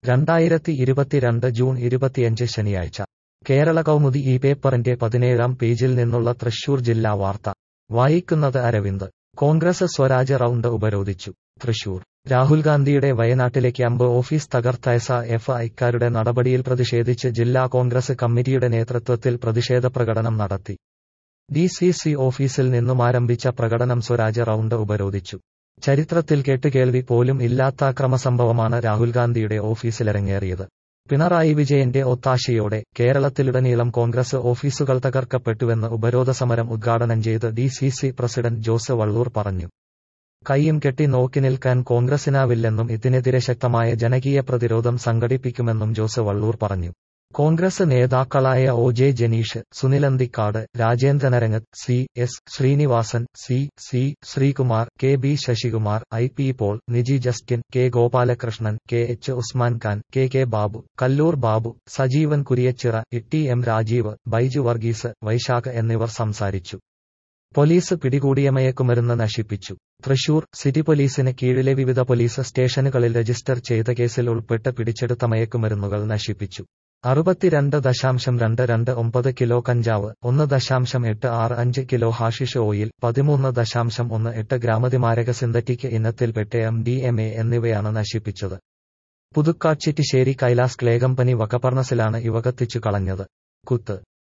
രണ്ടായിരത്തി ഇരുപത്തിരണ്ട് ജൂൺ ഇരുപത്തിയഞ്ച് ശനിയാഴ്ച കേരള കൗമുദി ഈ പേപ്പറിന്റെ പതിനേഴാം പേജിൽ നിന്നുള്ള തൃശൂർ ജില്ലാ വാർത്ത വായിക്കുന്നത് അരവിന്ദ് കോൺഗ്രസ് സ്വരാജ് റൗണ്ട് ഉപരോധിച്ചു തൃശൂർ രാഹുൽ ഗാന്ധിയുടെ വയനാട്ടിലെ ക്യാമ്പ് ഓഫീസ് തകർത്തയസ എഫ് ഐക്കാരുടെ നടപടിയിൽ പ്രതിഷേധിച്ച് ജില്ലാ കോൺഗ്രസ് കമ്മിറ്റിയുടെ നേതൃത്വത്തിൽ പ്രതിഷേധ പ്രകടനം നടത്തി ഡി സി സി ഓഫീസിൽ നിന്നും ആരംഭിച്ച പ്രകടനം സ്വരാജ് റൗണ്ട് ഉപരോധിച്ചു ചരിത്രത്തിൽ കേട്ടുകേൾവി പോലും ഇല്ലാത്ത അക്രമസംഭവമാണ് രാഹുൽ ഗാന്ധിയുടെ ഓഫീസിലിറങ്ങേറിയത് പിണറായി വിജയന്റെ ഒത്താശയോടെ കേരളത്തിലുടനീളം കോൺഗ്രസ് ഓഫീസുകൾ തകർക്കപ്പെട്ടുവെന്ന് ഉപരോധ സമരം ഉദ്ഘാടനം ചെയ്ത് D C C president Jose Valloor പറഞ്ഞു കൈയും കെട്ടി നോക്കി നിൽക്കാൻ കോൺഗ്രസിനാവില്ലെന്നും ഇതിനെതിരെ ശക്തമായ ജനകീയ പ്രതിരോധം സംഘടിപ്പിക്കുമെന്നും ജോസ് വള്ളൂർ പറഞ്ഞു കോൺഗ്രസ് നേതാക്കളായ O J Janeesh സുനിലന്തിക്കാട് രാജേന്ദ്രനരങ്ങത്ത് C S Sreenivasan C C Sreekumar K B Sasikumar I P Paul Niji Justin K Gopalakrishnan K H Usman Khan K K Babu Kallur Babu Sajeevan Kuriachira Itty M Rajeev Baiju Varghese Vaishakh എന്നിവർ സംസാരിച്ചു പോലീസ് പിടികൂടിയ മയക്കുമരുന്ന് നശിപ്പിച്ചു തൃശൂർ സിറ്റി പോലീസിന് കീഴിലെ വിവിധ പോലീസ് സ്റ്റേഷനുകളിൽ രജിസ്റ്റർ ചെയ്ത കേസിൽ ഉൾപ്പെട്ട് പിടിച്ചെടുത്ത മയക്കുമരുന്നുകൾ നശിപ്പിച്ചു അറുപത്തിരണ്ട് ദശാംശം രണ്ട് രണ്ട് ഒമ്പത് കിലോ കഞ്ചാവ് ഒന്ന് ദശാംശം എട്ട് ആറ് അഞ്ച് കിലോ ഹാഷിഷ് ഓയിൽ പതിമൂന്ന് ദശാംശം ഒന്ന് എട്ട് ഗ്രാമതിമാരക സിന്തറ്റിക് ഇനത്തിൽപ്പെട്ട എം ഡി എം എ എന്നിവയാണ് നശിപ്പിച്ചത് പുതുക്കാച്ചിറ്റിശ്ശേരി കൈലാസ് ക്ലേ കമ്പനി വകപർണസിലാണ് ഇവ കത്തിച്ചു കളഞ്ഞത് കുത്ത്